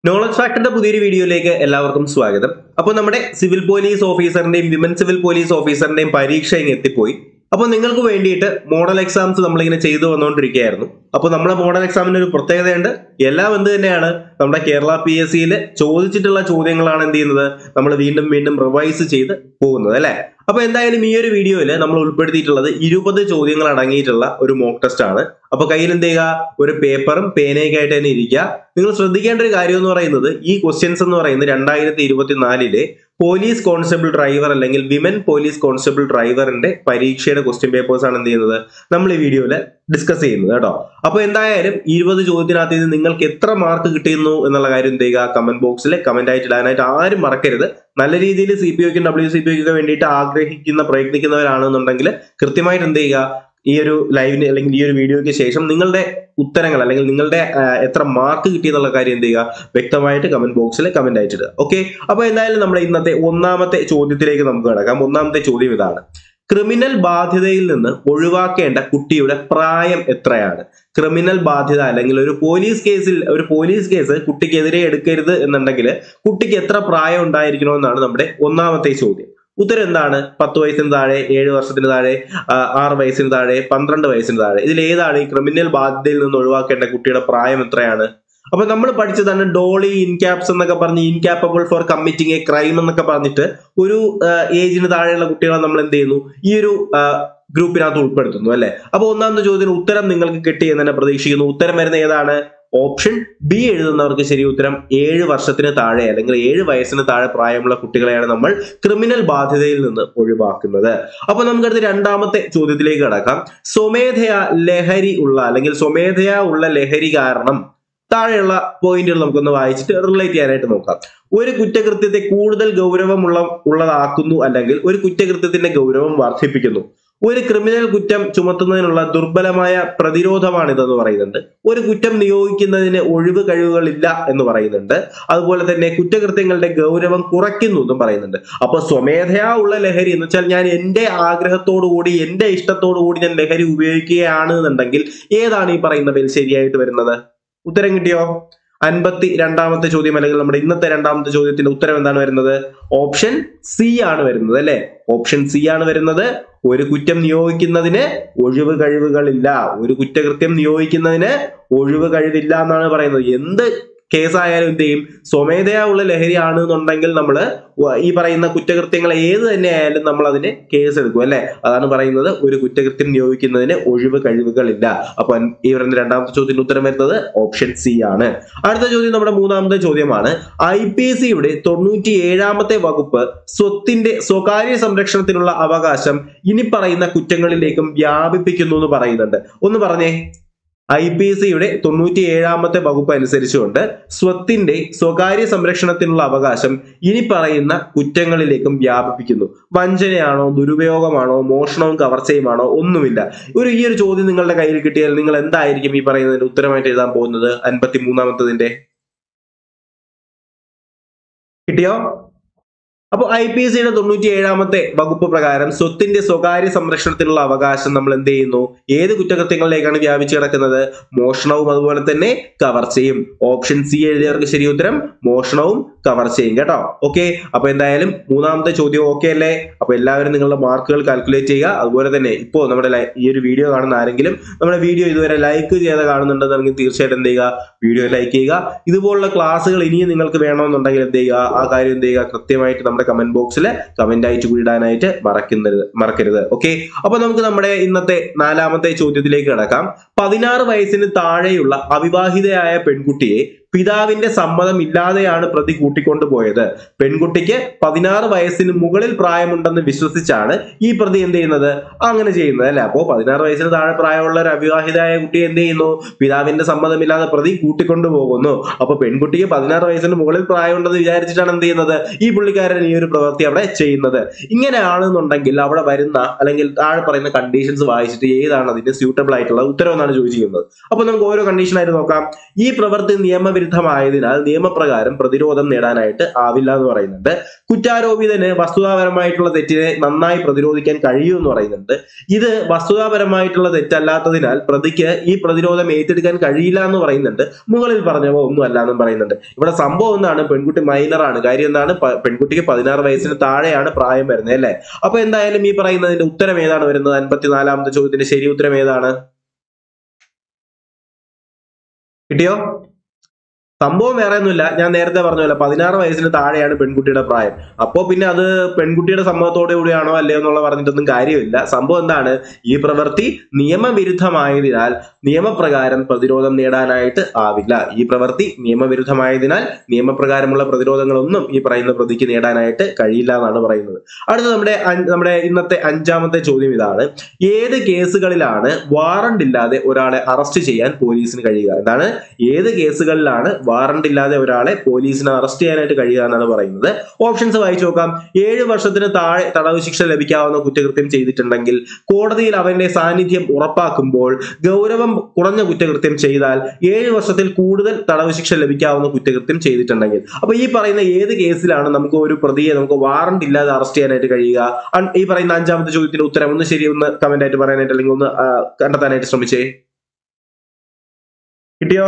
knowledge ഫാക്ടറിന്റെ പുതിയൊരു വീഡിയോയിലേക്ക് എല്ലാവർക്കും സ്വാഗതം അപ്പോൾ നമ്മുടെ സിവിൽ പോലീസ് ഓഫീസറിന്റെയും വിമൻ സിവിൽ പോലീസ് ഓഫീസറിന്റെയും പരീക്ഷ ഇങ്ങ് എത്തിപ്പോയി അപ്പോൾ നിങ്ങൾക്ക് വേണ്ടിയിട്ട് മോഡൽ എക്സാംസ് നമ്മളിങ്ങനെ ചെയ്തു വന്നുകൊണ്ടിരിക്കുകയായിരുന്നു അപ്പോൾ നമ്മുടെ മോഡൽ എക്സാമിന് ഒരു പ്രത്യേകതയുണ്ട് എല്ലാം എന്ത് തന്നെയാണ് നമ്മുടെ കേരള പി എസ് സിയിൽ ചോദിച്ചിട്ടുള്ള ചോദ്യങ്ങളാണ് എന്ത് ചെയ്യുന്നത് നമ്മൾ വീണ്ടും വീണ്ടും റിവൈസ് ചെയ്ത് പോകുന്നത് അല്ലേ അപ്പൊ എന്തായാലും ഈ ഒരു വീഡിയോയിൽ നമ്മൾ ഉൾപ്പെടുത്തിയിട്ടുള്ളത് ഇരുപത് ചോദ്യങ്ങൾ അടങ്ങിയിട്ടുള്ള ഒരു മോക്ക് ടെസ്റ്റ് ആണ് അപ്പൊ കയ്യിൽ എന്ത് ചെയ്യുക ഒരു പേപ്പറും പേനയൊക്കെ ആയിട്ട് തന്നെ ഇരിക്കുക നിങ്ങൾ ശ്രദ്ധിക്കേണ്ട ഒരു കാര്യം എന്ന് പറയുന്നത് ഈ ക്വസ്റ്റ്യൻസ് എന്ന് പറയുന്നത് രണ്ടായിരത്തി ഇരുപത്തിനാലിലെ പോലീസ് കോൺസ്റ്റബിൾ ഡ്രൈവർ അല്ലെങ്കിൽ വിമൻ പോലീസ് കോൺസ്റ്റബിൾ ഡ്രൈവറിന്റെ പരീക്ഷയുടെ ക്വസ്റ്റ്യൻ പേപ്പേഴ്സ് ആണ് എന്ത് ചെയ്യുന്നത് നമ്മൾ ഈ വീഡിയോയിൽ ഡിസ്കസ് ചെയ്യുന്നത് കേട്ടോ അപ്പൊ എന്തായാലും ഇരുപത് ചോദ്യത്തിനകത്ത് ഇത് നിങ്ങൾക്ക് എത്ര മാർക്ക് കിട്ടിയിരുന്നു എന്നുള്ള കാര്യം എന്ത് ചെയ്യുക കമന്റ് ബോക്സിൽ കമന്റ് ആയിട്ട് ഇടാനായിട്ട് ആരും മറക്കരുത് നല്ല രീതിയിൽ സി പി ഒക്കും ഡബ്ല്യു സി പി ഒക്കൊക്കെ വേണ്ടിയിട്ട് ആഗ്രഹിക്കുന്ന പ്രയത്നിക്കുന്നവരാണെന്നുണ്ടെങ്കിൽ കൃത്യമായിട്ട് എന്ത് ചെയ്യുക ഈ ഒരു ലൈവിന് അല്ലെങ്കിൽ ഈ ഒരു വീഡിയോയ്ക്ക് ശേഷം നിങ്ങളുടെ ഉത്തരങ്ങൾ അല്ലെങ്കിൽ നിങ്ങളുടെ ആ, എത്ര മാർക്ക് കിട്ടി എന്നുള്ള കാര്യം എന്ത് ചെയ്യുക വ്യക്തമായിട്ട് കമന്റ് ബോക്സിൽ കമന്റ് ആയിട്ടിടുക ഓക്കെ അപ്പൊ എന്തായാലും നമ്മുടെ ഇന്നത്തെ ഒന്നാമത്തെ ചോദ്യത്തിലേക്ക് നമുക്ക് കിടക്കാം ഒന്നാമത്തെ ചോദ്യം ഇതാണ് ക്രിമിനൽ ബാധ്യതയിൽ നിന്ന് ഒഴിവാക്കേണ്ട കുട്ടിയുടെ പ്രായം എത്രയാണ് ക്രിമിനൽ ബാധ്യത അല്ലെങ്കിൽ ഒരു പോലീസ് കേസിൽ ഒരു പോലീസ് കേസ് കുട്ടിക്കെതിരെ എടുക്കരുത് എന്നുണ്ടെങ്കിൽ കുട്ടിക്ക് എത്ര പ്രായം ഉണ്ടായിരിക്കണമെന്നാണ് നമ്മുടെ ഒന്നാമത്തെ ചോദ്യം ഉത്തരം എന്താണ് പത്ത് വയസ്സിന് താഴെ ഏഴ് വർഷത്തിന് താഴെ ആ, ആറ് വയസ്സിന് താഴെ പന്ത്രണ്ട് വയസ്സിന് താഴെ ഇതിൽ ഏതാണ് ഈ ക്രിമിനൽ ബാധ്യതയിൽ നിന്ന് ഒഴിവാക്കേണ്ട കുട്ടിയുടെ പ്രായം എത്രയാണ് അപ്പൊ നമ്മൾ പഠിച്ചതാണ് ഡോളി ഇൻക്യാപ്സ് എന്നൊക്കെ പറഞ്ഞ് incapable for committing a crime എന്നൊക്കെ പറഞ്ഞിട്ട് ഒരു ഏജിന് താഴെയുള്ള കുട്ടികളെ നമ്മൾ എന്ത് ചെയ്യുന്നു ഈ ഒരു ആ, ഗ്രൂപ്പിനകത്ത് ഉൾപ്പെടുത്തുന്നു അല്ലെ അപ്പൊ ഒന്നാമത്തെ ചോദ്യത്തിന് ഉത്തരം നിങ്ങൾക്ക് കിട്ടി എന്ന് തന്നെ പ്രതീക്ഷിക്കുന്നു ഉത്തരം വരുന്ന ഏതാണ് ഓപ്ഷൻ ബി എഴുതുന്നവർക്ക് ശരി ഉത്തരം ഏഴ് വർഷത്തിന് താഴെ അല്ലെങ്കിൽ ഏഴ് വയസ്സിന് താഴെ പ്രായമുള്ള കുട്ടികളെയാണ് നമ്മൾ ക്രിമിനൽ ബാധ്യതയിൽ നിന്ന് ഒഴിവാക്കുന്നത് അപ്പൊ നമുക്കടുത്ത് രണ്ടാമത്തെ ചോദ്യത്തിലേക്ക് കടക്കാം സ്വമേധയാ ലഹരി ഉള്ള അല്ലെങ്കിൽ സ്വമേധയാ ഉള്ള ലഹരി കാരണം താഴെയുള്ള പോയിന്റുകൾ നമുക്കൊന്ന് വായിച്ചിട്ട് റിലേറ്റ് ചെയ്യാനായിട്ട് നോക്കാം ഒരു കുറ്റകൃത്യത്തെ കൂടുതൽ ഗൗരവമുള്ള ഉള്ളതാക്കുന്നു അല്ലെങ്കിൽ ഒരു കുറ്റകൃത്യത്തിന്റെ ഗൗരവം വർദ്ധിപ്പിക്കുന്നു ഒരു ക്രിമിനൽ കുറ്റം ചുമത്തുന്നതിനുള്ള ദുർബലമായ പ്രതിരോധമാണിതെന്ന് പറയുന്നുണ്ട് ഒരു കുറ്റം നിയോഗിക്കുന്നതിന് ഒഴിവ് കഴിവുകളില്ല എന്ന് പറയുന്നുണ്ട് അതുപോലെ തന്നെ കുറ്റകൃത്യങ്ങളുടെ ഗൗരവം കുറയ്ക്കുന്നു എന്നും പറയുന്നുണ്ട് അപ്പൊ സ്വമേധയാ ഉള്ള ലഹരി എന്ന് വെച്ചാൽ ഞാൻ എന്റെ ആഗ്രഹത്തോടു കൂടി എന്റെ ഇഷ്ടത്തോടു കൂടി ഞാൻ ലഹരി ഉപയോഗിക്കുകയാണ് എന്നുണ്ടെങ്കിൽ ഏതാണ് ഈ പറയുന്നതിൽ ശരിയായിട്ട് വരുന്നത് ഉത്തരം കിട്ടിയോ അൻപത്തി രണ്ടാമത്തെ ചോദ്യം അല്ലെങ്കിൽ നമ്മുടെ ഇന്നത്തെ രണ്ടാമത്തെ ചോദ്യത്തിന്റെ ഉത്തരം എന്താണ് വരുന്നത് ഓപ്ഷൻ സി ആണ് വരുന്നത് അല്ലെ ഓപ്ഷൻ സി ആണ് വരുന്നത് ഒരു കുറ്റം നിയോഗിക്കുന്നതിന് ഒഴിവ് കഴിവുകളില്ല ഒരു കുറ്റകൃത്യം നിയോഗിക്കുന്നതിന് ഒഴിവ് കഴിവില്ല എന്നാണ് പറയുന്നത് എന്ത് കേസായാലും എന്ത് ചെയ്യും സ്വമേധയാ ഉള്ള ലഹരിയാണ് എന്നുണ്ടെങ്കിൽ നമ്മൾ ഈ പറയുന്ന കുറ്റകൃത്യങ്ങൾ ഏത് തന്നെ ആയാലും നമ്മൾ അതിന് കേസ് എടുക്കും അല്ലെ അതാണ് പറയുന്നത് ഒരു കുറ്റകൃത്യം നിയോഗിക്കുന്നതിന് ഒഴിവ് കഴിവുകളില്ല അപ്പൊ ഈ പറയുന്ന രണ്ടാമത്തെ ചോദ്യത്തിന് ഉത്തരം വരുന്നത് ഓപ്ഷൻ സി ആണ് അടുത്ത ചോദ്യം നമ്മുടെ മൂന്നാമത്തെ ചോദ്യമാണ് ഐ പി എസ് സിയുടെ തൊണ്ണൂറ്റി ഏഴാമത്തെ വകുപ്പ് സ്വത്തിന്റെ സ്വകാര്യ സംരക്ഷണത്തിനുള്ള അവകാശം ഇനി പറയുന്ന കുറ്റങ്ങളിലേക്കും വ്യാപിപ്പിക്കുന്നു എന്ന് പറയുന്നുണ്ട് ഒന്ന് പറഞ്ഞേ ഐ പി സിയുടെ തൊണ്ണൂറ്റി ഏഴാമത്തെ വകുപ്പ് അനുസരിച്ചുകൊണ്ട് സ്വത്തിന്റെ സ്വകാര്യ സംരക്ഷണത്തിനുള്ള അവകാശം ഇനി പറയുന്ന കുറ്റങ്ങളിലേക്കും വ്യാപിപ്പിക്കുന്നു വഞ്ചനയാണോ ദുരുപയോഗമാണോ മോഷണവും കവർച്ചയുമാണോ ഒന്നുമില്ല ഒരു ഈ ഒരു ചോദ്യം നിങ്ങളുടെ കയ്യിൽ കിട്ടിയാൽ നിങ്ങൾ എന്തായിരിക്കും ഈ പറയുന്നതിന്റെ ഉത്തരമായിട്ട് എഴുതാൻ പോകുന്നത് അൻപത്തി മൂന്നാമത്തതിന്റെ കിട്ടിയോ അപ്പോൾ ഐ പി സിയുടെ തൊണ്ണൂറ്റി ഏഴാമത്തെ വകുപ്പ് പ്രകാരം സ്വത്തിന്റെ സ്വകാര്യ സംരക്ഷണത്തിനുള്ള അവകാശം നമ്മൾ എന്ത് ചെയ്യുന്നു ഏത് കുറ്റകൃത്യങ്ങളിലേക്കാണ് വ്യാപിച്ചു കിടക്കുന്നത് മോഷണവും അതുപോലെ തന്നെ കവർച്ചയും ഓപ്ഷൻ സി എഴുതിയവർക്ക് ശരി ഉത്തരം മോഷണവും കവർച്ചയും കേട്ടോ ഓക്കെ അപ്പൊ എന്തായാലും മൂന്നാമത്തെ ചോദ്യം ഓക്കെ അല്ലേ അപ്പൊ എല്ലാവരും നിങ്ങളുടെ മാർക്കുകൾ കാൽക്കുലേറ്റ് ചെയ്യുക അതുപോലെ തന്നെ ഇപ്പോൾ നമ്മുടെ ലൈ- ഈ ഒരു വീഡിയോ കാണുന്ന ആരെങ്കിലും നമ്മുടെ വീഡിയോ ഇതുവരെ ലൈക്ക് ചെയ്ത് കാണുന്നുണ്ടെന്നുണ്ടെങ്കിൽ തീർച്ചയായിട്ടും എന്ത് ചെയ്യുക വീഡിയോ ലൈക്ക് ചെയ്യുക ഇതുപോലുള്ള ക്ലാസ്സുകൾ ഇനിയും നിങ്ങൾക്ക് വേണമെന്നുണ്ടെങ്കിൽ എന്ത് ചെയ്യുക ആ കാര്യം എന്ത് ചെയ്യുക കൃത്യമായിട്ട് നമ്മുടെ കമന്റ് ബോക്സിൽ കമന്റ് ആയിട്ട് കൂടി ഇടാനായിട്ട് മറക്കരുത് മറക്കരുത് ഓക്കെ അപ്പൊ നമുക്ക് നമ്മുടെ ഇന്നത്തെ നാലാമത്തെ ചോദ്യത്തിലേക്ക് കിടക്കാം പതിനാറ് വയസ്സിന് താഴെയുള്ള അവിവാഹിതയായ പെൺകുട്ടിയെ പിതാവിന്റെ സമ്മതം ഇല്ലാതെയാണ് പ്രതി കൂട്ടിക്കൊണ്ടുപോയത് പെൺകുട്ടിക്ക് പതിനാറ് വയസ്സിന് മുകളിൽ പ്രായമുണ്ടെന്ന് വിശ്വസിച്ചാണ് ഈ പ്രതി എന്ത് ചെയ്യുന്നത് അങ്ങനെ ചെയ്യുന്നത് അല്ലെ അപ്പോ പതിനാറ് വയസ്സിന് താഴെ പ്രായമുള്ള ഒരു അവിവാഹിതയായ കുട്ടി എന്ത് ചെയ്യുന്നു പിതാവിന്റെ സമ്മതമില്ലാതെ പ്രതി കൂട്ടിക്കൊണ്ടു പോകുന്നു അപ്പൊ പെൺകുട്ടിക്ക് പതിനാറ് വയസ്സിന് മുകളിൽ പ്രായമുണ്ടെന്ന് വിചാരിച്ചിട്ടാണ് എന്ത് ചെയ്യുന്നത് ഈ പുള്ളിക്കാരൻ ഈ ഒരു പ്രവൃത്തി അവിടെ ചെയ്യുന്നത് ഇങ്ങനെയാണെന്നുണ്ടെങ്കിൽ അവിടെ വരുന്ന അല്ലെങ്കിൽ താഴെ പറയുന്ന കണ്ടീഷൻസ് വായിച്ചിട്ട് ഏതാണ് അതിന് സ്യൂട്ടബിൾ ആയിട്ടുള്ള ഉത്തരവെന്നാണ് ചോദിച്ചിരിക്കുന്നത് അപ്പൊ നമുക്ക് ഓരോ കണ്ടീഷൻ ആയിട്ട് നോക്കാം ഈ പ്രവൃത്തി നിയമവിരുദ്ധ നിയമവിരുദ്ധമായതിനാൽ നിയമപ്രകാരം പ്രതിരോധം നേടാനായിട്ട് ആവില്ല എന്ന് പറയുന്നുണ്ട് കുറ്റാരോപിതന് വസ്തുതാപരമായിട്ടുള്ള തെറ്റിനെ നന്നായി പ്രതിരോധിക്കാൻ കഴിയും എന്ന് പറയുന്നുണ്ട് ഇത് വസ്തുതാപരമായിട്ടുള്ള തെറ്റല്ലാത്തതിനാൽ പ്രതിക്ക് ഈ പ്രതിരോധം ഏറ്റെടുക്കാൻ കഴിയില്ല എന്ന് പറയുന്നുണ്ട് മുകളിൽ പറഞ്ഞവ ഒന്നും അല്ല എന്നും പറയുന്നുണ്ട് ഇവിടെ സംഭവം എന്താണ് പെൺകുട്ടി മൈനറാണ് കാര്യം എന്താണ് പ- പെൺകുട്ടിക്ക് പതിനാറ് വയസ്സിന് താഴെയാണ് പ്രായം വരുന്നത് അല്ലേ അപ്പൊ എന്തായാലും ഈ പറയുന്നതിന്റെ ഉത്തരം ഏതാണ് വരുന്നത് അൻപത്തിനാലാമത്തെ ചോദ്യത്തിന്റെ ശരി ഉത്തരം ഏതാണ് കിട്ടിയോ സംഭവം വേറെ ഒന്നുമില്ല ഞാൻ നേരത്തെ പറഞ്ഞല്ലോ പതിനാറ് വയസ്സിന് താഴെയാണ് പെൺകുട്ടിയുടെ പ്രായം അപ്പോ പിന്നെ അത് പെൺകുട്ടിയുടെ സമ്മതത്തോടെ കൂടിയാണോ അല്ലയോ എന്നുള്ള പറഞ്ഞിട്ടൊന്നും കാര്യമില്ല സംഭവം എന്താണ് ഈ പ്രവൃത്തി നിയമവിരുദ്ധമായതിനാൽ നിയമപ്രകാരം പ്രതിരോധം നേടാനായിട്ട് ആവില്ല ഈ പ്രവൃത്തി നിയമവിരുദ്ധമായതിനാൽ നിയമപ്രകാരമുള്ള പ്രതിരോധങ്ങളൊന്നും ഈ പറയുന്ന പ്രതിക്ക് നേടാനായിട്ട് കഴിയില്ല എന്നാണ് പറയുന്നത് അടുത്ത നമ്മുടെ അഞ്ച്- നമ്മുടെ ഇന്നത്തെ അഞ്ചാമത്തെ ചോദ്യം ഇതാണ് ഏത് കേസുകളിലാണ് വാറണ്ട് ഇല്ലാതെ ഒരാളെ അറസ്റ്റ് ചെയ്യാൻ പോലീസിന് കഴിയുക എന്താണ് ഏത് കേസുകളിലാണ് വാറണ്ട് ഇല്ലാതെ ഒരാളെ പോലീസിന് അറസ്റ്റ് ചെയ്യാനായിട്ട് കഴിയുക എന്നാണ് പറയുന്നത് ഓപ്ഷൻസ് വായിച്ചു നോക്കാം ഏഴ് വർഷത്തിന് താഴെ തടവ് ശിക്ഷ ലഭിക്കാവുന്ന കുറ്റകൃത്യം ചെയ്തിട്ടുണ്ടെങ്കിൽ കോടതിയിൽ അവന്റെ സാന്നിധ്യം ഉറപ്പാക്കുമ്പോൾ ഗൗരവം കുറഞ്ഞ കുറ്റകൃത്യം ചെയ്താൽ ഏഴ് വർഷത്തിൽ കൂടുതൽ തടവ് ശിക്ഷ ലഭിക്കാവുന്ന കുറ്റകൃത്യം ചെയ്തിട്ടുണ്ടെങ്കിൽ അപ്പൊ ഈ പറയുന്ന ഏത് കേസിലാണ് നമുക്ക് ഒരു പ്രതിയെ നമുക്ക് വാറണ്ട് ഇല്ലാതെ അറസ്റ്റ് ചെയ്യാനായിട്ട് കഴിയുക അൺ- ഈ പറയുന്ന അഞ്ചാമത്തെ ചോദ്യത്തിന്റെ ഉത്തരം ഒന്ന് ശരി ഒന്ന് കമന്റ് ആയിട്ട് പറയാനായിട്ട് അല്ലെങ്കിൽ ഒന്ന് ആ, കണ്ടെത്താനായിട്ട് ശ്രമിച്ചേ കിട്ടിയോ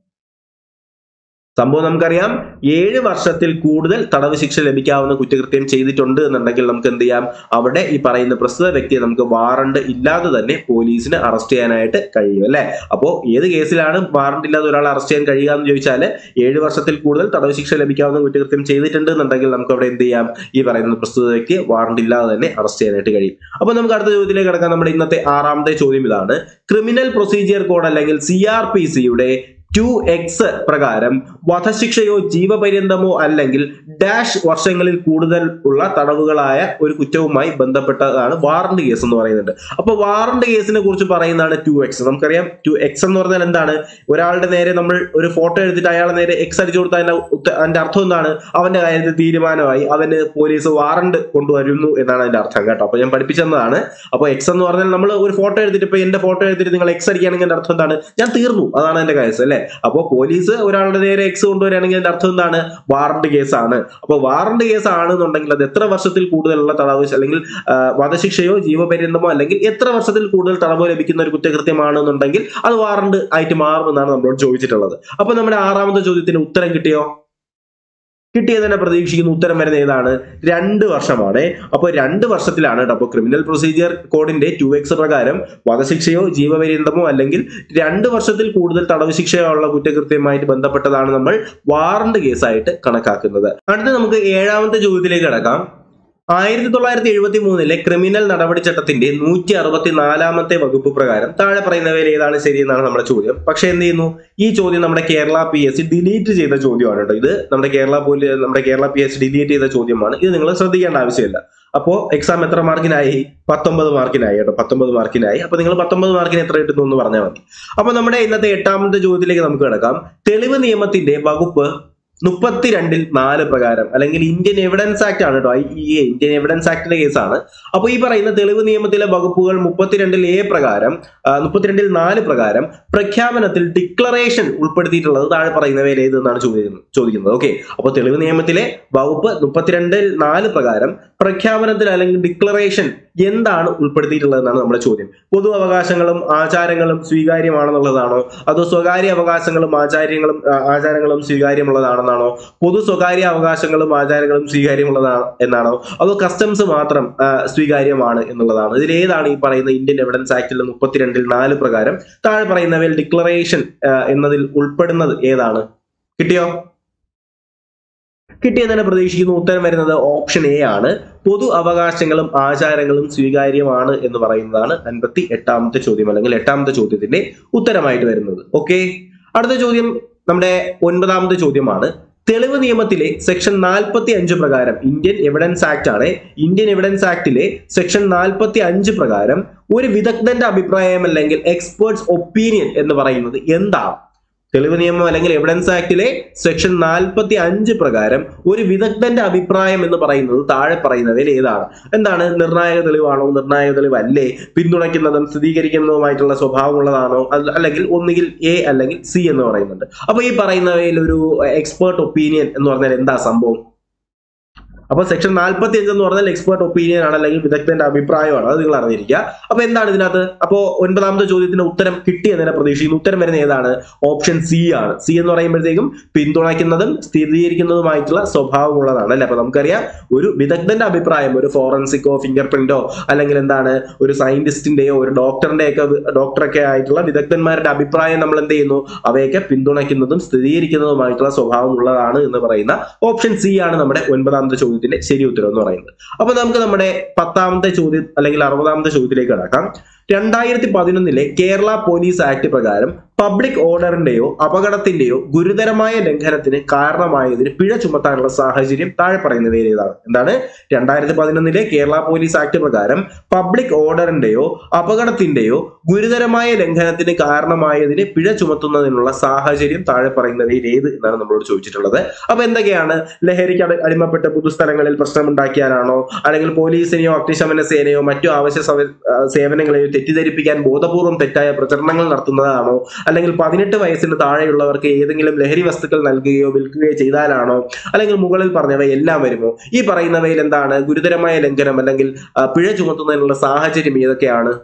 സംഭവം നമുക്കറിയാം ഏഴ് വർഷത്തിൽ കൂടുതൽ തടവ് ശിക്ഷ ലഭിക്കാവുന്ന കുറ്റകൃത്യം ചെയ്തിട്ടുണ്ട് എന്നുണ്ടെങ്കിൽ നമുക്ക് എന്ത് ചെയ്യാം അവിടെ ഈ പറയുന്ന പ്രസ്തുത വ്യക്തിയെ നമുക്ക് വാറണ്ട് ഇല്ലാതെ തന്നെ പോലീസിന് അറസ്റ്റ് ചെയ്യാനായിട്ട് കഴിയും അല്ലെ അപ്പോ ഏത് കേസിലാണ് വാറണ്ട് ഇല്ലാതെ ഒരാളെ അറസ്റ്റ് ചെയ്യാൻ കഴിയുക എന്ന് ചോദിച്ചാൽ ഏഴ് വർഷത്തിൽ കൂടുതൽ തടവ് ശിക്ഷ ലഭിക്കാവുന്ന കുറ്റകൃത്യം ചെയ്തിട്ടുണ്ട് എന്നുണ്ടെങ്കിൽ നമുക്ക് അവിടെ എന്ത് ചെയ്യാം ഈ പറയുന്ന പ്രസ്തുത വ്യക്തിയെ വാറണ്ട് ഇല്ലാതെ തന്നെ അറസ്റ്റ് ചെയ്യാനായിട്ട് കഴിയും അപ്പൊ നമുക്ക് അടുത്ത ചോദ്യത്തിലേക്ക് കിടക്കാം നമ്മുടെ ഇന്നത്തെ ആറാമത്തെ ചോദ്യം ഇതാണ് ക്രിമിനൽ പ്രൊസീജിയർ കോഡ് അല്ലെങ്കിൽ സി ആർ പി സിയുടെ ടു എക്സ് പ്രകാരം വധശിക്ഷയോ ജീവപര്യന്തമോ അല്ലെങ്കിൽ ഡാഷ് വർഷങ്ങളിൽ കൂടുതൽ ഉള്ള തടവുകളായ ഒരു കുറ്റവുമായി ബന്ധപ്പെട്ടതാണ് വാറണ്ട് കേസ് എന്ന് പറയുന്നത് അപ്പൊ വാറണ്ട് കേസിനെ കുറിച്ച് പറയുന്നതാണ് ടു എക്സ് നമുക്കറിയാം ടു എക്സ് എന്ന് പറഞ്ഞാൽ എന്താണ് ഒരാളുടെ നേരെ നമ്മൾ ഒരു ഫോട്ടോ എടുത്തിട്ട് അയാളെ നേരെ എക്സ് അടിച്ചു കൊടുത്താൽ അതിന്റെ ഉത്ത- അതിന്റെ അർത്ഥം എന്താണ് അവന്റെ കാര്യത്തിൽ തീരുമാനമായി അവന് പോലീസ് വാറണ്ട് കൊണ്ടുവരുന്നു എന്നാണ് അതിന്റെ അർത്ഥം കേട്ടോ അപ്പൊ ഞാൻ പഠിപ്പിച്ചതാണ് അപ്പൊ എക്സ് എന്ന് പറഞ്ഞാൽ നമ്മൾ ഒരു ഫോട്ടോ എടുത്തിട്ട് ഇപ്പൊ എന്റെ ഫോട്ടോ എടുത്തിട്ട് നിങ്ങൾ എക്സ് അടിക്കുകയാണെങ്കിൽ അതിന്റെ അർത്ഥം എന്താണ് ഞാൻ തീർന്നു അതാണ് എന്റെ കേസ് അല്ലെ അപ്പൊ പോലീസ് ഒരാളുടെ നേരെ എക്സ് കൊണ്ടുവരികയാണെങ്കിൽ അതിന്റെ അർത്ഥം എന്താണ് വാറണ്ട് കേസാണ് അപ്പൊ വാറണ്ട് കേസ് ആണെന്നുണ്ടെങ്കിൽ അത് എത്ര വർഷത്തിൽ കൂടുതലുള്ള തടവ് അല്ലെങ്കിൽ ആ, വധശിക്ഷയോ ജീവപര്യന്തമോ അല്ലെങ്കിൽ എത്ര വർഷത്തിൽ കൂടുതൽ തടവോ ലഭിക്കുന്ന ഒരു കുറ്റകൃത്യമാണെന്നുണ്ടെങ്കിൽ അത് വാറണ്ട് ആയിട്ട് മാറുമെന്നാണ് നമ്മളോട് ചോദിച്ചിട്ടുള്ളത് അപ്പൊ നമ്മുടെ ആറാമത്തെ ചോദ്യത്തിന് ഉത്തരം കിട്ടിയോ കിട്ടിയതിനെ പ്രതീക്ഷിക്കുന്ന ഉത്തരം വരുന്ന ഏതാണ് രണ്ട് വർഷമാണ് അപ്പോൾ രണ്ട് വർഷത്തിലാണ് കേട്ടോ അപ്പോൾ ക്രിമിനൽ പ്രൊസീജിയർ കോഡിന്റെ ടു എക്സ് പ്രകാരം വധശിക്ഷയോ ജീവപര്യന്തമോ അല്ലെങ്കിൽ രണ്ട് വർഷത്തിൽ കൂടുതൽ തടവ് ശിക്ഷയോ ഉള്ള കുറ്റകൃത്യവുമായിട്ട് ബന്ധപ്പെട്ടതാണ് നമ്മൾ വാറണ്ട് കേസായിട്ട് കണക്കാക്കുന്നത് അടുത്ത നമുക്ക് ഏഴാമത്തെ ചോദ്യത്തിലേക്ക് കിടക്കാം ആയിരത്തി തൊള്ളായിരത്തി എഴുപത്തി മൂന്നിലെ ക്രിമിനൽ നടപടിച്ചട്ടത്തിന്റെ നൂറ്റി അറുപത്തി നാലാമത്തെ വകുപ്പ് പ്രകാരം താഴെ പറയുന്നവയിൽ ഏതാണ് ശരി എന്നാണ് നമ്മുടെ ചോദ്യം പക്ഷെ എന്ത് ചെയ്യുന്നു ഈ ചോദ്യം നമ്മുടെ Kerala P S C delete ചെയ്ത ചോദ്യമാണ് കേട്ടോ ഇത് നമ്മുടെ കേരള പോലീ നമ്മുടെ Kerala P S C delete ചെയ്ത ചോദ്യമാണ് ഇത് നിങ്ങൾ ശ്രദ്ധിക്കേണ്ട ആവശ്യമില്ല അപ്പോ എക്സാം എത്ര മാർക്കിനായി പത്തൊമ്പത് മാർക്കിനായി കേട്ടോ പത്തൊമ്പത് മാർക്കിനായി അപ്പൊ നിങ്ങൾ പത്തൊമ്പത് മാർക്കിന് എത്ര കിട്ടുന്നു എന്ന് പറഞ്ഞാൽ മതി അപ്പൊ നമ്മുടെ ഇന്നത്തെ എട്ടാമത്തെ ചോദ്യത്തിലേക്ക് നമുക്ക് കിടക്കാം തെളിവ് നിയമത്തിന്റെ വകുപ്പ് മുപ്പത്തിരണ്ടിൽ നാല് പ്രകാരം അല്ലെങ്കിൽ ഇന്ത്യൻ എവിഡൻസ് ആക്ട് ആണ് കേട്ടോ I E A Indian evidence ആക്ടിന്റെ കേസാണ് അപ്പോൾ ഈ പറയുന്ന തെളിവ് നിയമത്തിലെ വകുപ്പുകൾ മുപ്പത്തിരണ്ടിൽ എ പ്രകാരം ആ, മുപ്പത്തിരണ്ടിൽ നാല് പ്രകാരം പ്രഖ്യാപനത്തിൽ ഡിക്ലറേഷൻ ഉൾപ്പെടുത്തിയിട്ടുള്ളത് താഴെ പറയുന്നവയിൽ ഏതെന്നാണ് ചോദിക്കുന്നത് ചോദിക്കുന്നത് ഓക്കെ അപ്പോൾ തെളിവ് നിയമത്തിലെ വകുപ്പ് മുപ്പത്തിരണ്ടിൽ നാല് പ്രകാരം പ്രഖ്യാപനത്തിൽ അല്ലെങ്കിൽ ഡിക്ലറേഷൻ എന്താണ് ഉൾപ്പെടുത്തിയിട്ടുള്ളതെന്നാണ് നമ്മുടെ ചോദ്യം പൊതു അവകാശങ്ങളും ആചാരങ്ങളും സ്വീകാര്യമാണെന്നുള്ളതാണോ അതോ സ്വകാര്യ അവകാശങ്ങളും ആചാര്യങ്ങളും ആ, ആചാരങ്ങളും സ്വീകാര്യമുള്ളതാണെന്നാണോ പൊതു സ്വകാര്യ അവകാശങ്ങളും ആചാരങ്ങളും സ്വീകാര്യമുള്ളതാണ് എന്നാണോ അതോ കസ്റ്റംസ് മാത്രം ആ, സ്വീകാര്യമാണ് എന്നുള്ളതാണ് ഇതിൽ ഏതാണ് ഈ പറയുന്ന ഇന്ത്യൻ എവിഡൻസ് ആക്ടിൽ മുപ്പത്തിരണ്ടിൽ നാല് പ്രകാരം താഴെ പറയുന്നവയിൽ ഡിക്ലറേഷൻ എന്നതിൽ ഉൾപ്പെടുന്നത് ഏതാണ് കിട്ടിയോ കിട്ടിയതിനെ പ്രതീക്ഷിക്കുന്ന ഉത്തരം വരുന്നത് ഓപ്ഷൻ എ ആണ് പൊതു അവകാശങ്ങളും ആചാരങ്ങളും സ്വീകാര്യമാണ് എന്ന് പറയുന്നതാണ് അൻപത്തി എട്ടാമത്തെ ചോദ്യം അല്ലെങ്കിൽ എട്ടാമത്തെ ചോദ്യത്തിന്റെ ഉത്തരമായിട്ട് വരുന്നത് ഓക്കെ അടുത്ത ചോദ്യം നമ്മുടെ ഒൻപതാമത്തെ ചോദ്യമാണ് തെളിവ് നിയമത്തിലെ സെക്ഷൻ നാൽപ്പത്തി അഞ്ച് പ്രകാരം ഇന്ത്യൻ എവിഡൻസ് ആക്ട് ആണ് ഇന്ത്യൻ എവിഡൻസ് ആക്ടിലെ സെക്ഷൻ നാൽപ്പത്തി അഞ്ച് പ്രകാരം ഒരു വിദഗ്ധന്റെ അഭിപ്രായം അല്ലെങ്കിൽ എക്സ്പേർട്സ് ഒപ്പീനിയൻ എന്ന് പറയുന്നത് എന്താണ് തെളിവ് നിയമം അല്ലെങ്കിൽ എവിഡൻസ് ആക്ടിലെ സെക്ഷൻ നാൽപ്പത്തി അഞ്ച് പ്രകാരം ഒരു വിദഗ്ധന്റെ അഭിപ്രായം എന്ന് പറയുന്നത് താഴെ പറയുന്നവയിൽ ഏതാണ് എന്താണ് നിർണായക തെളിവാണോ നിർണായക തെളിവല്ലേ പിന്തുണയ്ക്കുന്നതും സ്ഥിരീകരിക്കുന്നതുമായിട്ടുള്ള സ്വഭാവമുള്ളതാണോ അല്ല- അല്ലെങ്കിൽ ഒന്നുകിൽ എ അല്ലെങ്കിൽ സി എന്ന് പറയുന്നുണ്ട് അപ്പൊ ഈ പറയുന്നവയിൽ ഒരു എക്സ്പേർട്ട് ഒപ്പീനിയൻ എന്ന് പറഞ്ഞാൽ എന്താ സംഭവം അപ്പൊ സെക്ഷൻ നാൽപ്പത്തി അഞ്ച് എന്ന് പറഞ്ഞാൽ എക്സ്പേർട്ട് ഒപ്പീനിയൻ ആണ് അല്ലെങ്കിൽ വിദഗ്ധന്റെ അഭിപ്രായമാണ് അത് നിങ്ങൾ അറിഞ്ഞിരിക്കുക അപ്പൊ എന്താണ് ഇതിനകത്ത് അപ്പോ ഒൻപതാമത്തെ ചോദ്യത്തിന് ഉത്തരം കിട്ടിയെന്ന് തന്നെ പ്രതീക്ഷിക്കുന്നു ഉത്തരം വരുന്ന ഏതാണ് ഓപ്ഷൻ സി ആണ് സി എന്ന് പറയുമ്പോഴത്തേക്കും പിന്തുണയ്ക്കുന്നതും സ്ഥിരീകരിക്കുന്നതുമായിട്ടുള്ള സ്വഭാവമുള്ളതാണ് അല്ലെ അപ്പൊ നമുക്കറിയാം ഒരു വിദഗ്ധന്റെ അഭിപ്രായം ഒരു ഫോറൻസിക്കോ ഫിംഗർ പ്രിന്റോ അല്ലെങ്കിൽ എന്താണ് ഒരു സയന്റിസ്റ്റിന്റെയോ ഒരു ഡോക്ടറിന്റെ ഒക്കെ ഡോക്ടറൊക്കെ ആയിട്ടുള്ള വിദഗ്ധന്മാരുടെ അഭിപ്രായം നമ്മൾ എന്ത് ചെയ്യുന്നു അവയൊക്കെ പിന്തുണയ്ക്കുന്നതും സ്ഥിരീകരിക്കുന്നതുമായിട്ടുള്ള സ്വഭാവമുള്ളതാണ് എന്ന് പറയുന്ന ഓപ്ഷൻ സി ആണ് നമ്മുടെ ഒൻപതാമത്തെ ചോദ്യത്തിന്റെ ശരി ഉത്തരം എന്ന് പറയുന്നത് അപ്പൊ നമുക്ക് നമ്മുടെ പത്താമത്തെ ചോദ്യം അല്ലെങ്കിൽ അറുപതാമത്തെ ചോദ്യത്തിലേക്ക് കടക്കാം രണ്ടായിരത്തി പതിനൊന്നിലെ കേരള പോലീസ് ആക്ട് പ്രകാരം പബ്ലിക് ഓർഡറിന്റെയോ അപകടത്തിന്റെയോ ഗുരുതരമായ ലംഘനത്തിന് കാരണമായതിന് പിഴ ചുമത്താനുള്ള സാഹചര്യം താഴെ പറയുന്നവയിൽ ഏതാണ് എന്താണ് രണ്ടായിരത്തി പതിനൊന്നിലെ കേരള പോലീസ് ആക്ട് പ്രകാരം പബ്ലിക് ഓർഡറിന്റെയോ അപകടത്തിന്റെയോ ഗുരുതരമായ ലംഘനത്തിന് കാരണമായതിന് പിഴ ചുമത്തുന്നതിനുള്ള സാഹചര്യം താഴെ പറയുന്നവയിൽ ഏത് എന്നാണ് നമ്മളോട് ചോദിച്ചിട്ടുള്ളത് അപ്പൊ എന്തൊക്കെയാണ് ലഹരിക്ക് അടി- അടിമപ്പെട്ട് പൊതുസ്ഥലങ്ങളിൽ പ്രശ്നമുണ്ടാക്കിയാലാണോ അല്ലെങ്കിൽ പോലീസിനെയോ അഗ്നിശമന സേനയോ മറ്റു ആവശ്യ സവ- ആ, സേവനങ്ങളെയോ തെറ്റിദ്ധരിപ്പിക്കാൻ ബോധപൂർവം തെറ്റായ പ്രചരണങ്ങൾ നടത്തുന്നതാണോ അല്ലെങ്കിൽ പതിനെട്ട് വയസ്സിന് താഴെയുള്ളവർക്ക് ഏതെങ്കിലും ലഹരി വസ്തുക്കൾ നൽകുകയോ വിൽക്കുകയോ ചെയ്താലാണോ അല്ലെങ്കിൽ മുകളിൽ പറഞ്ഞവ എല്ലാം വരുമോ ഈ പറയുന്നവയിൽ എന്താണ് ഗുരുതരമായ ലംഘനം അല്ലെങ്കിൽ ആ, പിഴ ചുമത്തുന്നതിനുള്ള സാഹചര്യം ഏതൊക്കെയാണ്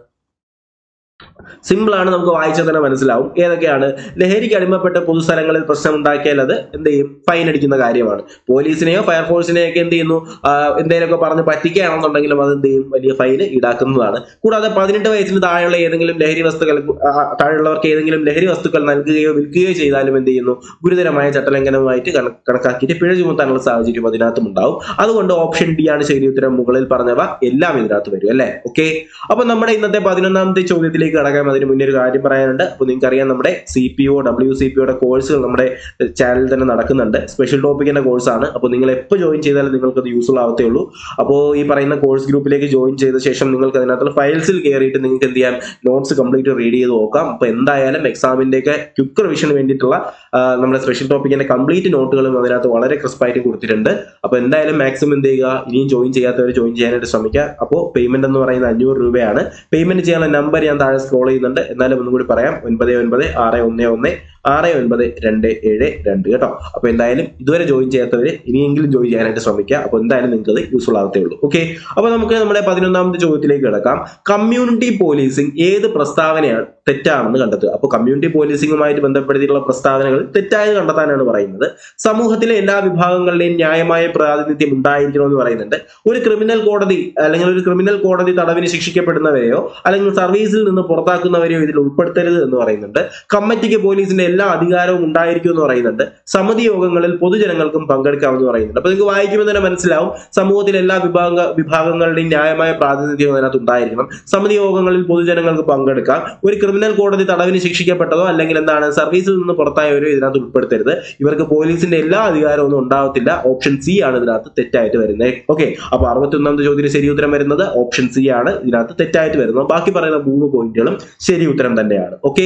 സിമ്പിൾ ആണ് നമുക്ക് വായിച്ചാൽ തന്നെ മനസ്സിലാവും ഏതൊക്കെയാണ് ലഹരിക്ക് അടിമപ്പെട്ട പൊതുസ്ഥലങ്ങളിൽ പ്രശ്നം ഉണ്ടാക്കിയാൽ അത് എന്ത് ചെയ്യും ഫൈൻ അടിക്കുന്ന കാര്യമാണ് പോലീസിനെയോ ഫയർഫോഴ്സിനെയോ ഒക്കെ എന്ത് ചെയ്യുന്നു എന്തെങ്കിലുമൊക്കെ പറഞ്ഞ് പറ്റിക്കുകയാണെന്നുണ്ടെങ്കിലും അത് എന്ത് ചെയ്യും വലിയ ഫൈൻ ഈടാക്കുന്നതാണ് കൂടാതെ പതിനെട്ട് വയസ്സിന് താഴെയുള്ള ഏതെങ്കിലും ലഹരി വസ്തുക്കൾ ആ, താഴെയുള്ളവർക്ക് ഏതെങ്കിലും ലഹരി വസ്തുക്കൾ നൽകുകയോ വിൽക്കുകയോ ചെയ്താലും എന്ത് ചെയ്യുന്നു ഗുരുതരമായ ചട്ടലംഘനവുമായിട്ട് കണ- കണക്കാക്കിയിട്ട് പിഴ ചുമത്താനുള്ള സാഹചര്യം അതിനകത്തും ഉണ്ടാവും അതുകൊണ്ട് ഓപ്ഷൻ ഡി ആണ് ശരി ഉത്തരം മുകളിൽ പറഞ്ഞവ എല്ലാം ഇതിനകത്ത് വരും അല്ലെ ഓക്കെ അപ്പൊ നമ്മുടെ ഇന്നത്തെ പതിനൊന്നാമത്തെ ചോദ്യത്തിലേക്ക് കടക്കാം അതിന് മുന്നേ ഒരു കാര്യം പറയാനുണ്ട് അപ്പൊ നിങ്ങൾക്ക് അറിയാം നമ്മുടെ C P O W C P ഒയുടെ കോഴ്സുകൾ നമ്മുടെ ചാനലിൽ തന്നെ നടക്കുന്നുണ്ട് സ്പെഷ്യൽ ടോപ്പിക്കിന്റെ കോഴ്സാണ് അപ്പോൾ നിങ്ങൾ എപ്പോൾ ജോയിൻ ചെയ്താലും നിങ്ങൾക്ക് അത് യൂസ്ഫുൾ ആവത്തേ ഉള്ളൂ അപ്പോൾ ഈ പറയുന്ന കോഴ്സ് ഗ്രൂപ്പിലേക്ക് ജോയിൻ ചെയ്ത ശേഷം നിങ്ങൾക്ക് അതിനകത്തുള്ള ഫയൽസിൽ കയറിയിട്ട് നിങ്ങൾക്ക് എന്ത് ചെയ്യാം നോട്ട്സ് കംപ്ലീറ്റ് റീഡ് ചെയ്ത് നോക്കാം അപ്പോൾ എന്തായാലും എക്സാമിന്റെ ഒക്കെ ക്വിക്ക് റിവിഷന് വേണ്ടിയിട്ടുള്ള ആ, നമ്മുടെ സ്പെഷ്യൽ ടോപ്പിക്കിന്റെ കംപ്ലീറ്റ് നോട്ടുകളും അതിനകത്ത് വളരെ ക്രിസ്പായിട്ട് കൊടുത്തിട്ടുണ്ട് അപ്പോൾ എന്തായാലും മാക്സിമം എന്ത് ചെയ്യുക ഇനിയും ജോയിൻ ചെയ്യാത്തവർ ജോയിൻ ചെയ്യാനായിട്ട് ശ്രമിക്കുക അപ്പോൾ പേയ്മെന്റ് എന്ന് പറയുന്നത് അഞ്ഞൂറ് രൂപയാണ് പേയ്മെന്റ് ചെയ്യാനുള്ള നമ്പർ ഞാൻ താഴെ സ്ക്രോൾ ചെയ്യുന്നുണ്ട് എന്നാലും ഒന്നും കൂടി പറയാം ഒൻപത് ഒൻപത് ആറ് ഒന്ന് ഒന്ന് ആറ് ഒൻപത് രണ്ട് ഏഴ് രണ്ട് കേട്ടോ അപ്പൊ എന്തായാലും ഇതുവരെ ജോയിൻ ചെയ്യാത്തവര് ഇനിയെങ്കിലും ജോയിൻ ചെയ്യാനായിട്ട് ശ്രമിക്കുക അപ്പൊ എന്തായാലും നിങ്ങൾക്ക് അത് യൂസ്ഫുൾ ആവത്തേ ഉള്ളൂ ഓക്കെ അപ്പൊ നമുക്ക് നമ്മുടെ പതിനൊന്നാമത്തെ ചോദ്യത്തിലേക്ക് കിടക്കാം കമ്മ്യൂണിറ്റി പോലീസിംഗ് ഏത് പ്രസ്താവനയാണ് തെറ്റാണെന്ന് കണ്ടെത്തുക അപ്പൊ കമ്മ്യൂണിറ്റി പോലീസിംഗുമായിട്ട് ബന്ധപ്പെടുത്തിയിട്ടുള്ള പ്രസ്താവനകൾ തെറ്റായത് കണ്ടെത്താനാണ് പറയുന്നത് സമൂഹത്തിലെ എല്ലാ വിഭാഗങ്ങളുടെയും ന്യായമായ പ്രാതിനിധ്യം ഉണ്ടായിരിക്കണമെന്ന് പറയുന്നുണ്ട് ഒരു ക്രിമിനൽ കോടതി അല്ലെങ്കിൽ ഒരു ക്രിമിനൽ കോടതി തടവിന് ശിക്ഷിക്കപ്പെടുന്നവരെയോ അല്ലെങ്കിൽ സർവീസിൽ നിന്ന് പുറത്താക്കുന്നവരെയോ ഇതിൽ ഉൾപ്പെടുത്തരുത് എന്ന് പറയുന്നുണ്ട് കമ്മിറ്റിക്ക് പോലീസിന്റെ എല്ലാ അധികാരവും ഉണ്ടായിരിക്കും എന്ന് പറയുന്നുണ്ട് സമിതി യോഗങ്ങളിൽ പൊതുജനങ്ങൾക്കും പങ്കെടുക്കാമെന്ന് പറയുന്നുണ്ട് അപ്പൊ നിങ്ങൾക്ക് വായിക്കുമ്പോൾ തന്നെ മനസ്സിലാവും സമൂഹത്തിലെ എല്ലാ വിഭാഗ വിഭാഗങ്ങളുടെയും ന്യായമായ പ്രാതിനിധ്യം അതിനകത്ത് ഉണ്ടായിരിക്കണം സമിതി യോഗങ്ങളിൽ പൊതുജനങ്ങൾക്ക് പങ്കെടുക്കാം ഒരു ക്രിമിനൽ കോടതി തടവിന് ശിക്ഷിക്കപ്പെട്ടതോ അല്ലെങ്കിൽ എന്താണ് സർവീസിൽ നിന്ന് പുറത്തായവരോ ഇതിനകത്ത് ഉൾപ്പെടുത്തരുത് ഇവർക്ക് പോലീസിന്റെ എല്ലാ അധികാരവും ഒന്നും ഉണ്ടാവത്തില്ല ഓപ്ഷൻ സി ആണ് ഇതിനകത്ത് തെറ്റായിട്ട് വരുന്നത് ഓക്കെ അപ്പൊ അറുപത്തി ഒന്നാമത്തെ ചോദ്യത്തിന് ശരി ഉത്തരം വരുന്നത് ഓപ്ഷൻ സി ആണ് ഇതിനകത്ത് തെറ്റായിട്ട് വരുന്നത് ബാക്കി പറയുന്ന മൂന്ന് പോയിന്റുകളും ശരി ഉത്തരം തന്നെയാണ് ഓക്കെ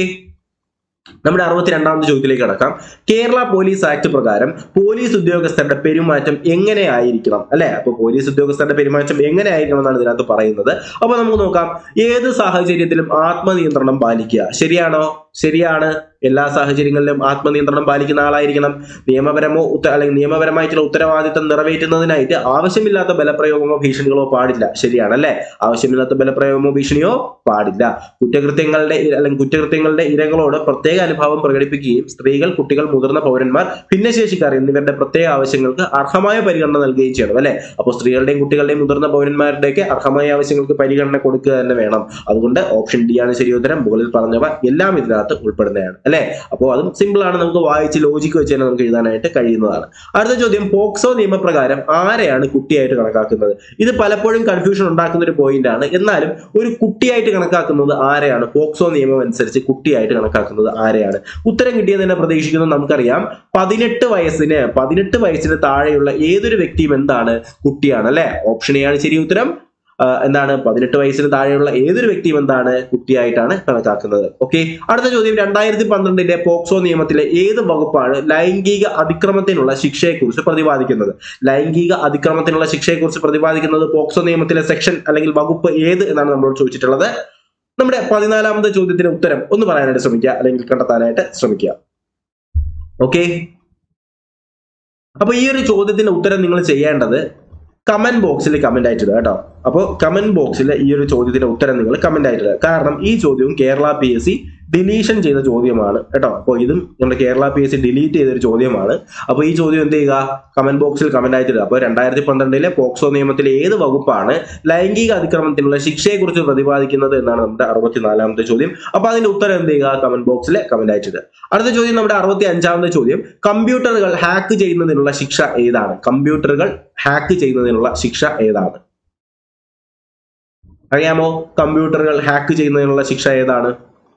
നമ്മുടെ അറുപത്തിരണ്ടാമത്തെ ചോദ്യത്തിലേക്ക് കടക്കാം കേരള പോലീസ് ആക്ട് പ്രകാരം പോലീസ് ഉദ്യോഗസ്ഥരുടെ പെരുമാറ്റം എങ്ങനെ ആയിരിക്കണം അല്ലെ അപ്പൊ പോലീസ് ഉദ്യോഗസ്ഥരുടെ പെരുമാറ്റം എങ്ങനെ ആയിരിക്കണം എന്നാണ് ഇതിനകത്ത് പറയുന്നത് അപ്പൊ നമുക്ക് നോക്കാം ഏത് സാഹചര്യത്തിലും ആത്മനിയന്ത്രണം പാലിക്കുക ശരിയാണോ ശരിയാണ് എല്ലാ സാഹചര്യങ്ങളിലും ആത്മനിയന്ത്രണം പാലിക്കുന്ന ആളായിരിക്കണം നിയമപരമോ ഉത്ത അല്ലെങ്കിൽ നിയമപരമായിട്ടുള്ള ഉത്തരവാദിത്തം നിറവേറ്റുന്നതിനായിട്ട് ആവശ്യമില്ലാത്ത ബലപ്രയോഗമോ ഭീഷണികളോ പാടില്ല ശരിയാണ് അല്ലെ ആവശ്യമില്ലാത്ത ബലപ്രയോഗമോ ഭീഷണിയോ പാടില്ല കുറ്റകൃത്യങ്ങളുടെ ഇര- അല്ലെങ്കിൽ കുറ്റകൃത്യങ്ങളുടെ ഇരകളോട് പ്രത്യേക അനുഭാവം പ്രകടിപ്പിക്കുകയും സ്ത്രീകൾ കുട്ടികൾ മുതിർന്ന പൗരന്മാർ ഭിന്നശേഷിക്കാർ എന്നിവരുടെ പ്രത്യേക ആവശ്യങ്ങൾക്ക് അർഹമായ പരിഗണന നൽകുകയും ചെയ്യണം അല്ലെ അപ്പോൾ സ്ത്രീകളുടെയും കുട്ടികളുടെയും മുതിർന്ന പൗരന്മാരുടെയൊക്കെ അർഹമായ ആവശ്യങ്ങൾക്ക് പരിഗണന കൊടുക്കുക തന്നെ വേണം അതുകൊണ്ട് ഓപ്ഷൻ ഡി ആണ് ശരി ഉത്തരം മുകളിൽ പറഞ്ഞവ എല്ലാം ഇതിനകത്ത് ഉൾപ്പെടുന്നതാണ് അല്ലെ അപ്പോൾ അതും സിമ്പിൾ ആണ് നമുക്ക് വായിച്ച് ലോജിക്ക് വെച്ച് തന്നെ നമുക്ക് എഴുതാനായിട്ട് കഴിയുന്നതാണ് അടുത്ത ചോദ്യം പോക്സോ നിയമപ്രകാരം ആരെയാണ് കുട്ടിയായിട്ട് കണക്കാക്കുന്നത് ഇത് പലപ്പോഴും കൺഫ്യൂഷൻ ഉണ്ടാക്കുന്ന ഒരു പോയിന്റ് ആണ് എന്നാലും ഒരു കുട്ടിയായിട്ട് കണക്കാക്കുന്നത് ആരെയാണ് പോക്സോ നിയമം അനുസരിച്ച് കുട്ടിയായിട്ട് കണക്കാക്കുന്നത് ആരെയാണ് ഉത്തരം കിട്ടിയെന്ന് തന്നെ പ്രതീക്ഷിക്കുന്നത് നമുക്കറിയാം പതിനെട്ട് വയസ്സിന് പതിനെട്ട് വയസ്സിന് താഴെയുള്ള ഏതൊരു വ്യക്തിയും എന്താണ് കുട്ടിയാണ് അല്ലെ ഓപ്ഷൻ എ ആണ് ശരി ഉത്തരം ആ, എന്താണ് പതിനെട്ട് വയസ്സിന് താഴെയുള്ള ഏതൊരു വ്യക്തിയും എന്താണ് കുട്ടിയായിട്ടാണ് കണക്കാക്കുന്നത് ഓക്കെ അടുത്ത ചോദ്യം രണ്ടായിരത്തി പന്ത്രണ്ടിന്റെ പോക്സോ നിയമത്തിലെ ഏത് വകുപ്പാണ് ലൈംഗിക അതിക്രമത്തിനുള്ള ശിക്ഷയെക്കുറിച്ച് പ്രതിപാദിക്കുന്നത് ലൈംഗിക അതിക്രമത്തിനുള്ള ശിക്ഷയെക്കുറിച്ച് പ്രതിപാദിക്കുന്നത് പോക്സോ നിയമത്തിലെ സെക്ഷൻ അല്ലെങ്കിൽ വകുപ്പ് ഏത് എന്നാണ് നമ്മളോട് ചോദിച്ചിട്ടുള്ളത് നമ്മുടെ പതിനാലാമത്തെ ചോദ്യത്തിന് ഉത്തരം ഒന്ന് പറയാനായിട്ട് ശ്രമിക്കുക അല്ലെങ്കിൽ കണ്ടെത്താനായിട്ട് ശ്രമിക്കുക ഓക്കെ അപ്പൊ ഈ ഒരു ചോദ്യത്തിന്റെ ഉത്തരം നിങ്ങൾ ചെയ്യേണ്ടത് കമന്റ് ബോക്സിൽ കമന്റ് ആയിട്ടിടുക കേട്ടോ അപ്പോൾ കമന്റ് ബോക്സിൽ ഈ ഒരു ചോദ്യത്തിന്റെ ഉത്തരം നിങ്ങൾ കമന്റ് ആയിട്ടിടുക കാരണം ഈ ചോദ്യവും Kerala P S C deletion ചെയ്ത ചോദ്യമാണ് കേട്ടോ അപ്പോൾ ഇതും നമ്മുടെ Kerala P S C delete ചെയ്തൊരു ചോദ്യമാണ് അപ്പോൾ ഈ ചോദ്യം എന്ത് ചെയ്യുക കമന്റ് ബോക്സിൽ കമന്റ് ആയിട്ടിടുക അപ്പോൾ രണ്ടായിരത്തി പന്ത്രണ്ടിലെ പോക്സോ നിയമത്തിലെ ഏത് വകുപ്പാണ് ലൈംഗിക അതിക്രമത്തിനുള്ള ശിക്ഷയെക്കുറിച്ച് പ്രതിപാദിക്കുന്നത് എന്നാണ് നമ്മുടെ അറുപത്തിനാലാമത്തെ ചോദ്യം അപ്പോൾ അതിന്റെ ഉത്തരം എന്ത് ചെയ്യുക കമന്റ് ബോക്സിൽ കമന്റ് ആയിട്ടിടുക അടുത്ത ചോദ്യം നമ്മുടെ അറുപത്തി അഞ്ചാമത്തെ ചോദ്യം കമ്പ്യൂട്ടറുകൾ ഹാക്ക് ചെയ്യുന്നതിനുള്ള ശിക്ഷ ഏതാണ് കമ്പ്യൂട്ടറുകൾ ഹാക്ക് ചെയ്യുന്നതിനുള്ള ശിക്ഷ ഏതാണ് അറിയാമോ കമ്പ്യൂട്ടറുകൾ ഹാക്ക് ചെയ്യുന്നതിനുള്ള ശിക്ഷ ഏതാണ്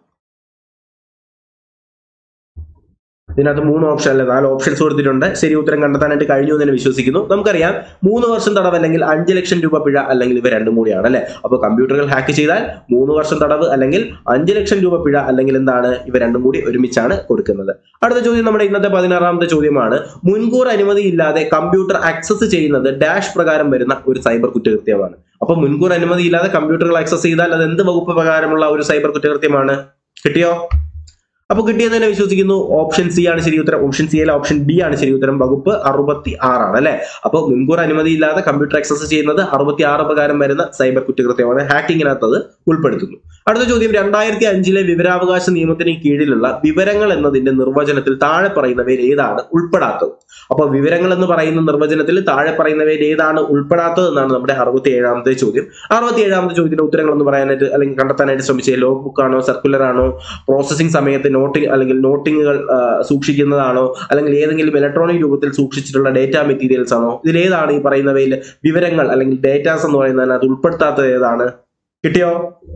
ഇതിനകത്ത് മൂന്ന് ഓപ്ഷൻ അല്ലെ നാല് ഓപ്ഷൻസ് കൊടുത്തിട്ടുണ്ട് ശരി ഉത്തരം കണ്ടെത്താനായിട്ട് കഴിഞ്ഞു എന്ന് തന്നെ വിശ്വസിക്കുന്നു നമുക്കറിയാം മൂന്ന് വർഷം തടവ് അല്ലെങ്കിൽ അഞ്ച് ലക്ഷം രൂപ പിഴ അല്ലെങ്കിൽ ഇവ രണ്ടും കൂടിയാണ് അല്ലെ അപ്പോൾ കമ്പ്യൂട്ടറുകൾ ഹാക്ക് ചെയ്താൽ മൂന്ന് വർഷം തടവ് അല്ലെങ്കിൽ അഞ്ച് ലക്ഷം രൂപ പിഴ അല്ലെങ്കിൽ എന്താണ് ഇവ രണ്ടും കൂടി ഒരുമിച്ചാണ് കൊടുക്കുന്നത് അടുത്ത ചോദ്യം നമ്മുടെ ഇന്നത്തെ പതിനാറാമത്തെ ചോദ്യമാണ് മുൻകൂർ അനുമതി ഇല്ലാതെ കമ്പ്യൂട്ടർ ആക്സസ് ചെയ്യുന്നത് ഡാഷ് പ്രകാരം വരുന്ന ഒരു സൈബർ കുറ്റകൃത്യമാണ് അപ്പൊ മുൻകൂർ അനുമതി ഇല്ലാതെ കമ്പ്യൂട്ടറുകൾ ആക്സസ് ചെയ്താൽ അത് എന്ത് വകുപ്പ് പ്രകാരമുള്ള ഒരു സൈബർ കുറ്റകൃത്യമാണ് കിട്ടിയോ അപ്പൊ കിട്ടിയെന്ന് തന്നെ വിശ്വസിക്കുന്നു ഓപ്ഷൻ സി ആണ് ശരി ഉത്തരം ഓപ്ഷൻ സി അല്ല ഓപ്ഷൻ ബി ആണ് ശരി ഉത്തരം വകുപ്പ് അറുപത്തി ആറാണ് അല്ലെ അപ്പോൾ മുൻകൂർ അനുമതി ഇല്ലാതെ കമ്പ്യൂട്ടർ ആക്സസ് ചെയ്യുന്നത് അറുപത്തി ആറ് പ്രകാരം വരുന്ന സൈബർ കുറ്റകൃത്യമാണ് ഹാക്കിങ്ങിനകത്തത് ഉൾപ്പെടുത്തുന്നു അടുത്ത ചോദ്യം രണ്ടായിരത്തി അഞ്ചിലെ വിവരാവകാശ നിയമത്തിന് കീഴിലുള്ള വിവരങ്ങൾ എന്നതിന്റെ നിർവചനത്തിൽ താഴെ പറയുന്നവയിൽ ഏതാണ് ഉൾപ്പെടാത്തത് അപ്പൊ വിവരങ്ങൾ എന്ന് പറയുന്ന നിർവചനത്തിൽ താഴെ പറയുന്നവയിൽ ഏതാണ് ഉൾപ്പെടാത്തത് എന്നാണ് നമ്മുടെ അറുപത്തി ഏഴാമത്തെ ചോദ്യം അറുപത്തി ഏഴാമത്തെ ചോദ്യത്തിന്റെ ഉത്തരങ്ങൾ എന്ന് പറയാനായിട്ട് അല്ലെങ്കിൽ കണ്ടെത്താനായിട്ട് ശ്രമിച്ചത് ലോഗ് ബുക്ക് ആണോ സർക്കുലർ ആണോ പ്രോസസ്സിംഗ് സമയത്ത് നോട്ടിംഗ് അല്ലെങ്കിൽ നോട്ടിങ്ങുകൾ സൂക്ഷിക്കുന്നതാണോ അല്ലെങ്കിൽ ഏതെങ്കിലും ഇലക്ട്രോണിക് രൂപത്തിൽ സൂക്ഷിച്ചിട്ടുള്ള ഡേറ്റ മെറ്റീരിയൽസ് ആണോ ഇതിലേതാണ് ഈ പറയുന്നവയിൽ വിവരങ്ങൾ അല്ലെങ്കിൽ ഡേറ്റാസ് എന്ന് പറയുന്നതിനകത്ത് ഉൾപ്പെടുത്താത്തത് ഏതാണ് കിട്ടിയോ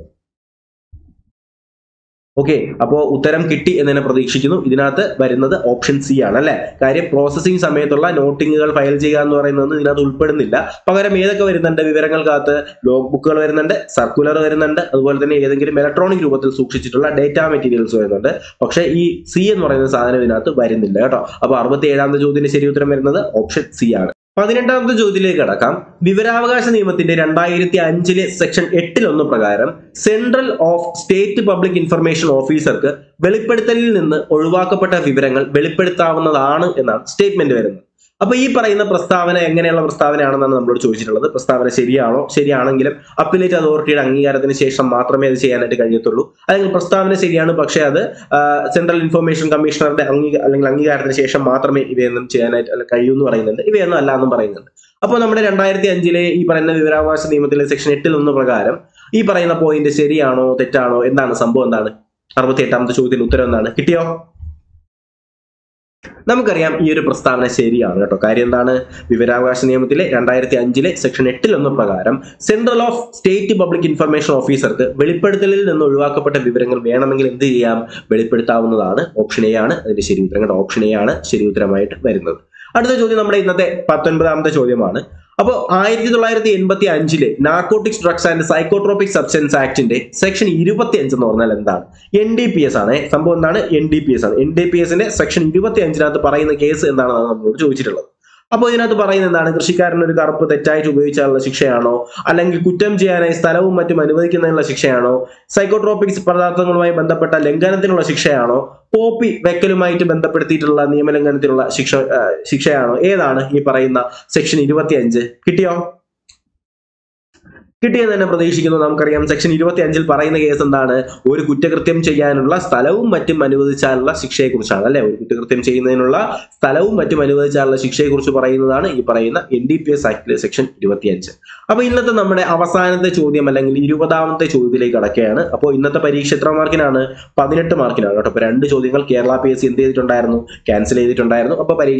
ഓക്കെ അപ്പോൾ ഉത്തരം കിട്ടി എന്ന് തന്നെ പ്രതീക്ഷിക്കുന്നു ഇതിനകത്ത് വരുന്നത് ഓപ്ഷൻ സി ആണ് അല്ലെ കാര്യം പ്രോസസ്സിംഗ് സമയത്തുള്ള നോട്ടിങ്ങുകൾ ഫയൽ ചെയ്യുക എന്ന് പറയുന്നത് ഇതിനകത്ത് ഉൾപ്പെടുന്നില്ല പകരം ഏതൊക്കെ വരുന്നുണ്ട് വിവരങ്ങൾക്കകത്ത് ലോഗ് ബുക്കുകൾ വരുന്നുണ്ട് സർക്കുലർ വരുന്നുണ്ട് അതുപോലെ തന്നെ ഏതെങ്കിലും ഇലക്ട്രോണിക് രൂപത്തിൽ സൂക്ഷിച്ചിട്ടുള്ള ഡേറ്റ മെറ്റീരിയൽസ് വരുന്നുണ്ട് പക്ഷേ ഈ സി എന്ന് പറയുന്ന സാധനം ഇതിനകത്ത് വരുന്നില്ല കേട്ടോ അപ്പൊ അറുപത്തി ഏഴാമത്തെ ചോദ്യത്തിന് ശരി ഉത്തരം വരുന്നത് ഓപ്ഷൻ സി ആണ് പതിനെട്ടാമത്തെ ചോദ്യത്തിലേക്ക് കടക്കാം വിവരാവകാശ നിയമത്തിന്റെ രണ്ടായിരത്തി അഞ്ചിലെ സെക്ഷൻ എട്ടിലൊന്ന് പ്രകാരം central of state public information ഓഫീസർക്ക് വെളിപ്പെടുത്തലിൽ നിന്ന് ഒഴിവാക്കപ്പെട്ട വിവരങ്ങൾ വെളിപ്പെടുത്താവുന്നതാണ് എന്നാണ് സ്റ്റേറ്റ്മെന്റ് വരുന്നത് അപ്പൊ ഈ പറയുന്ന പ്രസ്താവന എങ്ങനെയുള്ള പ്രസ്താവനയാണെന്നാണ് നമ്മളോട് ചോദിച്ചിട്ടുള്ളത് പ്രസ്താവന ശരിയാണോ ശരിയാണെങ്കിലും അപ്പലേറ്റ് അതോറിറ്റിയുടെ അംഗീകാരത്തിന് ശേഷം മാത്രമേ അത് ചെയ്യാനായിട്ട് കഴിയത്തുള്ളൂ അല്ലെങ്കിൽ പ്രസ്താവന ശരിയാണ് പക്ഷേ അത് സെൻട്രൽ ഇൻഫർമേഷൻ കമ്മീഷണറുടെ അംഗീക അല്ലെങ്കിൽ അംഗീകാരത്തിന് ശേഷം മാത്രമേ ഇവയൊന്നും ചെയ്യാനായിട്ട് അല്ല കഴിയൂ എന്ന് പറയുന്നുണ്ട് ഇവയൊന്നും അല്ല എന്നും പറയുന്നുണ്ട് അപ്പോൾ നമ്മുടെ രണ്ടായിരത്തി അഞ്ചിലെ ഈ പറയുന്ന വിവരാവകാശ നിയമത്തിലെ സെക്ഷൻ എട്ടിൽ ഒന്ന് പ്രകാരം ഈ പറയുന്ന പോയിന്റ് ശരിയാണോ തെറ്റാണോ എന്താണ് സംഭവം എന്താണ് അറുപത്തി എട്ടാമത്തെ ചോദ്യത്തിന് ഉത്തരം എന്താണ് കിട്ടിയോ നമുക്കറിയാം ഈ ഒരു പ്രസ്താവന ശരിയാണ് കേട്ടോ കാര്യം എന്താണ് വിവരാവകാശ നിയമത്തിലെ രണ്ടായിരത്തി അഞ്ചിലെ സെക്ഷൻ എട്ടിലൊന്ന് പ്രകാരം central of state public information ഓഫീസർക്ക് വെളിപ്പെടുത്തലിൽ നിന്ന് ഒഴിവാക്കപ്പെട്ട വിവരങ്ങൾ വേണമെങ്കിൽ എന്ത് ചെയ്യാം വെളിപ്പെടുത്താവുന്നതാണ് ഓപ്ഷൻ എ ആണ് അതിന്റെ ശരി ഉത്തരം കേട്ടോ ഓപ്ഷൻ എ ആണ് ശരി ഉത്തരമായിട്ട് വരുന്നത് അടുത്ത ചോദ്യം നമ്മുടെ ഇന്നത്തെ പത്തൊൻപതാമത്തെ ചോദ്യമാണ് അപ്പോൾ ആയിരത്തി തൊള്ളായിരത്തി എൺപത്തി അഞ്ചിലെ narcotics drugs and psychotropic substance ആക്ടിന്റെ സെക്ഷൻ ഇരുപത്തി അഞ്ച് എന്ന് പറഞ്ഞാൽ എന്താണ് എൻ ഡി പി എസ് ആണ് സംഭവം എന്താണ് എൻ ഡി പി എസ് ആണ് എൻ ഡി പി എസിന്റെ സെക്ഷൻ ഇരുപത്തി അഞ്ചിനകത്ത് പറയുന്ന കേസ് എന്താണെന്നാണ് നമ്മളോട് ചോദിച്ചിട്ടുള്ളത് അപ്പോൾ ഇതിനകത്ത് പറയുന്നത് എന്താണ് കൃഷിക്കാരൻ ഒരു കറുപ്പ് തെറ്റായിട്ട് ഉപയോഗിച്ചാലുള്ള ശിക്ഷയാണോ അല്ലെങ്കിൽ കുറ്റം ചെയ്യാനായി സ്ഥലവും മറ്റും അനുവദിക്കുന്നതിനുള്ള ശിക്ഷയാണോ സൈക്കോട്രോപിക്സ് പദാർത്ഥങ്ങളുമായി ബന്ധപ്പെട്ട ലംഘനത്തിനുള്ള ശിക്ഷയാണോ പോപ്പി വെക്കലുമായിട്ട് ബന്ധപ്പെടുത്തിയിട്ടുള്ള നിയമലംഘനത്തിനുള്ള ശിക്ഷ ആ, ശിക്ഷയാണോ ഏതാണ് ഈ പറയുന്ന സെക്ഷൻ ഇരുപത്തി അഞ്ച് കിട്ടിയോ കിട്ടിയെന്ന് തന്നെ പ്രതീക്ഷിക്കുന്നു നമുക്കറിയാം സെക്ഷൻ ഇരുപത്തി അഞ്ചിൽ പറയുന്ന കേസ് എന്താണ് ഒരു കുറ്റകൃത്യം ചെയ്യാനുള്ള സ്ഥലവും മറ്റും അനുവദിച്ചാലുള്ള ശിക്ഷയെക്കുറിച്ചാണ് അല്ലെ ഒരു കുറ്റകൃത്യം ചെയ്യുന്നതിനുള്ള സ്ഥലവും മറ്റും അനുവദിച്ചാലുള്ള ശിക്ഷയെക്കുറിച്ച് പറയുന്നതാണ് ഈ പറയുന്ന എൻ ഡി പി എസ് ആക്ടിലെ സെക്ഷൻ ഇരുപത്തിയഞ്ച് അപ്പൊ ഇന്നത്തെ നമ്മുടെ അവസാനത്തെ ചോദ്യം അല്ലെങ്കിൽ ഇരുപതാമത്തെ ചോദ്യത്തിലേക്ക് കടക്കുകയാണ് അപ്പോൾ ഇന്നത്തെ പരീക്ഷ എത്ര മാർക്കിനാണ് പതിനെട്ട് മാർക്കിനാണ് കേട്ടോ അപ്പൊ രണ്ട് ചോദ്യങ്ങൾ കേരള പി എസ് സി എന്ത് ചെയ്തിട്ടുണ്ടായിരുന്നു ക്യാൻസൽ ചെയ്തിട്ടുണ്ടായിരുന്നു അപ്പൊ പരീക്ഷ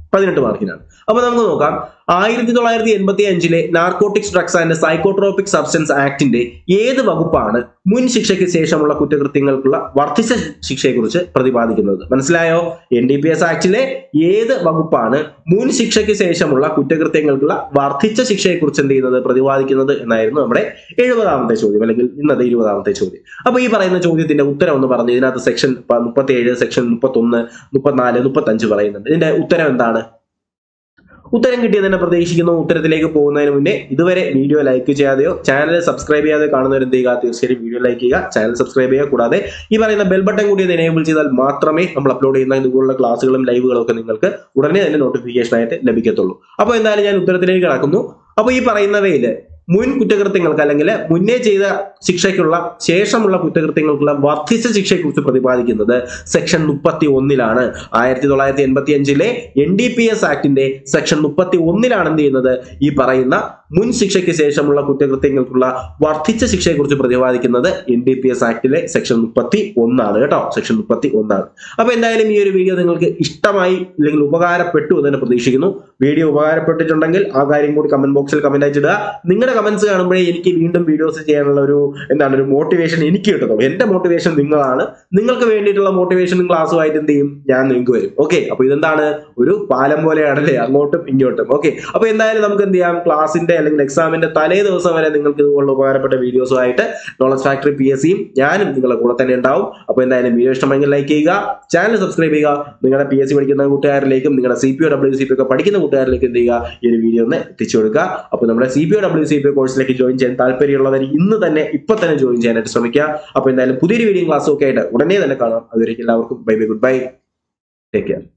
പതിനെട്ട് മാർക്കിനാണ് അപ്പൊ നമുക്ക് നോക്കാം ആയിരത്തി തൊള്ളായിരത്തി എൺപത്തി അഞ്ചിലെ narcotics drugs and psychotropic substance ആക്ടിന്റെ ഏത് വകുപ്പാണ് മുൻ ശിക്ഷയ്ക്ക് ശേഷമുള്ള കുറ്റകൃത്യങ്ങൾക്കുള്ള വർദ്ധിച്ച ശിക്ഷയെക്കുറിച്ച് പ്രതിപാദിക്കുന്നത് മനസ്സിലായോ എൻ ഡി പി എസ് ആക്ടിലെ ഏത് വകുപ്പാണ് മുൻ ശിക്ഷയ്ക്ക് ശേഷമുള്ള കുറ്റകൃത്യങ്ങൾക്കുള്ള വർദ്ധിച്ച ശിക്ഷയെക്കുറിച്ച് എന്ത് ചെയ്യുന്നത് പ്രതിപാദിക്കുന്നത് എന്നായിരുന്നു നമ്മുടെ എഴുപതാമത്തെ ചോദ്യം അല്ലെങ്കിൽ ഇന്നത്തെ ഇരുപതാമത്തെ ചോദ്യം അപ്പൊ ഈ പറയുന്ന ചോദ്യത്തിന്റെ ഉത്തരം എന്ന് പറഞ്ഞു ഇതിനകത്ത് സെക്ഷൻ മുപ്പത്തി ഏഴ് സെക്ഷൻ മുപ്പത്തി ഒന്ന് മുപ്പത്തിനാല് മുപ്പത്തി അഞ്ച് പറയുന്നുണ്ട് ഇതിന്റെ ഉത്തരം എന്താണ് ഉത്തരം കിട്ടിയതിനെ പ്രതീക്ഷിക്കുന്നു ഉത്തരത്തിലേക്ക് പോകുന്നതിന് മുന്നേ ഇതുവരെ വീഡിയോ ലൈക്ക് ചെയ്യാതെയോ ചാനൽ സബ്സ്ക്രൈബ് ചെയ്യാതെ കാണുന്നവർ എന്ത് ചെയ്യുക തീർച്ചയായും വീഡിയോ ലൈക്ക് ചെയ്യുക ചാനൽ സബ്സ്ക്രൈബ് ചെയ്യുക കൂടാതെ ഈ പറയുന്ന ബെൽ ബട്ടൺ കൂടി എനേബിൾ ചെയ്താൽ മാത്രമേ നമ്മൾ അപ്ലോഡ് ചെയ്യുന്ന ഇതുപോലുള്ള ക്ലാസ്സുകളും ലൈവുകളും ഒക്കെ നിങ്ങൾക്ക് ഉടനെ തന്നെ നോട്ടിഫിക്കേഷൻ ആയിട്ട് ലഭിക്കത്തുള്ളൂ അപ്പോൾ എന്തായാലും ഞാൻ ഉത്തരത്തിലേക്ക് കടക്കുന്നു അപ്പോൾ ഈ പറയുന്നവയിൽ മുൻ കുറ്റകൃത്യങ്ങൾക്ക് അല്ലെങ്കിൽ മുന്നേ ചെയ്ത ശിക്ഷയ്ക്കുള്ള ശേഷമുള്ള കുറ്റകൃത്യങ്ങൾക്കുള്ള വർദ്ധിച്ച ശിക്ഷയെക്കുറിച്ച് പ്രതിപാദിക്കുന്നത് സെക്ഷൻ മുപ്പത്തി ഒന്നിലാണ് ആയിരത്തി തൊള്ളായിരത്തി എൺപത്തി അഞ്ചിലെ എൻ ഡി പി എസ് ആക്ടിന്റെ സെക്ഷൻ മുപ്പത്തി ഒന്നിലാണ് എന്ത് ചെയ്യുന്നത് ഈ പറയുന്ന മുൻ ശിക്ഷയ്ക്ക് ശേഷമുള്ള കുറ്റകൃത്യങ്ങൾക്കുള്ള വർദ്ധിച്ച ശിക്ഷയെക്കുറിച്ച് പ്രതിപാദിക്കുന്നത് എൻ ഡി പി എസ് ആക്ടിലെ സെക്ഷൻ മുപ്പത്തി ഒന്നാണ് കേട്ടോ സെക്ഷൻ മുപ്പത്തി ഒന്നാണ് അപ്പൊ എന്തായാലും ഈ ഒരു വീഡിയോ നിങ്ങൾക്ക് ഇഷ്ടമായി അല്ലെങ്കിൽ ഉപകാരപ്പെട്ടു എന്ന് തന്നെ പ്രതീക്ഷിക്കുന്നു വീഡിയോ ഉപകാരപ്പെട്ടിട്ടുണ്ടെങ്കിൽ ആ കാര്യം കൂടി കമന്റ് ബോക്സിൽ കമന്റ് അയച്ചിടുക നിങ്ങളുടെ കമന്റ്സ് കാണുമ്പോഴേ എനിക്ക് വീണ്ടും വീഡിയോസ് ചെയ്യാനുള്ള ഒരു എന്താണ് ഒരു മോട്ടിവേഷൻ എനിക്ക് കിട്ടുന്നു എന്റെ മോട്ടിവേഷൻ നിങ്ങളാണ് നിങ്ങൾക്ക് വേണ്ടിയിട്ടുള്ള മോട്ടിവേഷൻ ക്ലാസ്സുമായിട്ട് എന്ത് ചെയ്യും ഞാൻ നിങ്ങൾക്ക് വരും ഓക്കെ അപ്പൊ ഇതെന്താണ് ഒരു പാലം പോലെയാണല്ലേ അങ്ങോട്ടും ഇങ്ങോട്ടും ഓക്കെ അപ്പൊ എന്തായാലും നമുക്ക് എന്ത് ചെയ്യാം ക്ലാസിന്റെ അല്ലെങ്കിൽ എക്സാമിന്റെ തലേ ദിവസം വരെ നിങ്ങൾക്ക് ഇതുപോലുള്ള ഉപകാരപ്പെട്ട വീഡിയോസുമായിട്ട് നോളജ് ഫാക്ടറി പി എസ് സിയും ഞാനും നിങ്ങളുടെ കൂടെ തന്നെ ഉണ്ടാവും അപ്പൊ എന്തായാലും വീഡിയോ ഇഷ്ടമെങ്കിൽ ലൈക്ക് ചെയ്യുക ചാനൽ സബ്സ്ക്രൈബ് ചെയ്യുക നിങ്ങളുടെ പി എസ് സി പഠിക്കുന്ന കൂട്ടുകാരിലേക്കും നിങ്ങളുടെ C P O W C P ഒക്കെ പഠിക്കുന്ന കൂട്ടുകാരിലേക്ക് എന്ത് ചെയ്യുക ഈ ഒരു വീഡിയോ ഒന്ന് എത്തിച്ചു കൊടുക്കുക അപ്പൊ നമ്മുടെ C P O W C P കോഴ്സിലേക്ക് ജോയിൻ ചെയ്യാൻ താല്പര്യമുള്ളവർ ഇന്ന് തന്നെ ഇപ്പൊ തന്നെ ജോയിൻ ചെയ്യാനായിട്ട് ശ്രമിക്കുക അപ്പൊ എന്തായാലും പുതിയൊരു വീഡിയോ ക്ലാസ്സും ഒക്കെ ആയിട്ട് ഉടനെ തന്നെ കാണാം അതുവരെയും എല്ലാവർക്കും bye bye good bye take care